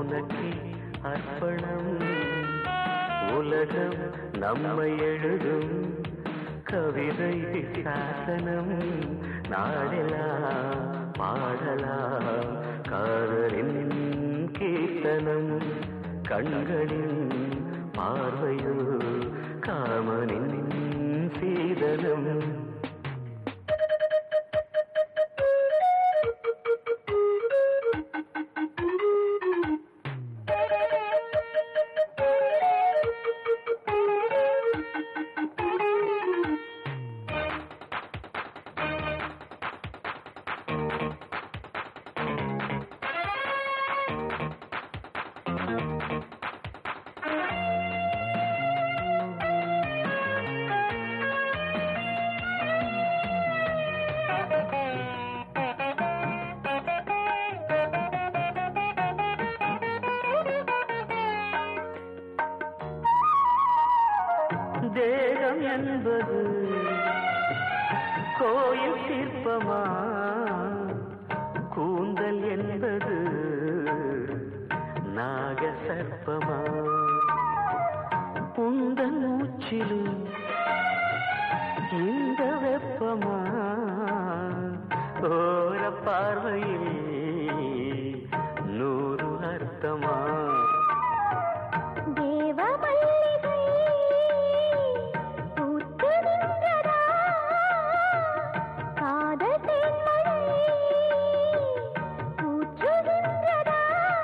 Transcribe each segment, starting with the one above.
உனக்கே அர்ப்பணம் உலகம் நம்மை எழுதும் கவிதை சாசனம் நாடலாம் பாடலாம் காதலின் கீர்த்தனம் கண்களின் பார்வையோ காமனின் சீதனம் தேகம் என்பது கோயில் சிற்பமா கூந்தல் என்பது நாக சர்ப்பமா உந்தன் மூச்சிலும் இந்த வெப்பமா ஓர பார்வையில் நூறு அர்த்தமா தேவ மல்லிகை பூத்து நின்றதா காதல் தேன்மழை ஊற்றுகின்றதா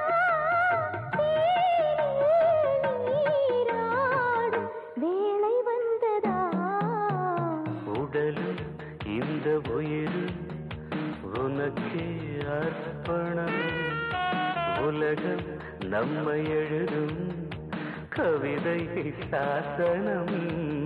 தேனில் நீராடும் வேளை வந்ததா உடலும் இந்த உயிரும் உனக்கே அர்ப்பணம் உலகம் நம்மை எழுதும் கவிதை சாசனம்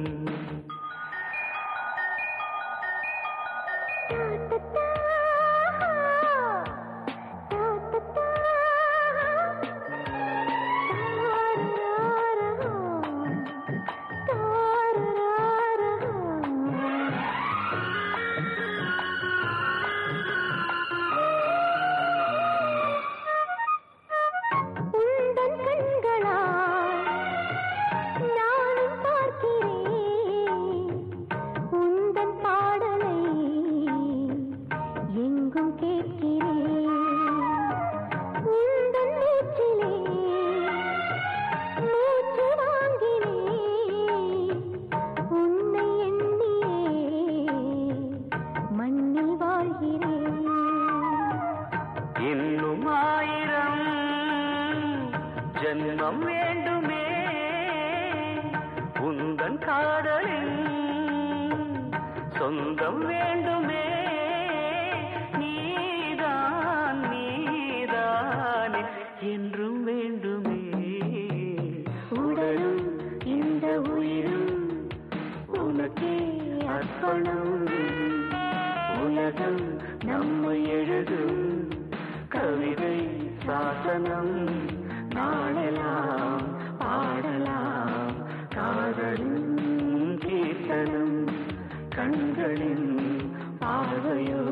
உந்தன் கண்களால் நானும் பார்க்கிறேன் உந்தன் பாடலை எங்கும் கேட்கிறேன் உந்தன் மூச்சிலே மூச்சு வாங்கினேன் உன்னை எண்ணியே மண்ணில் வாழ்கிறேன் இன்னும் ஆயிரம் ஜன்மம் வேண்டுமே உந்தன் காதலின் சொந்தம் வேண்டுமே நீதான் நீதானே என்றும் வேண்டுமே உடலும் இந்த உயிரும் உனக்கே அர்ப்பணம் உலகம் நம்மை எழுதும் கவிதை சாசனம் நாளெல்லாம் பாடலாம் காதலின் கீர்த்தனம் கண்களின் பார்வையோ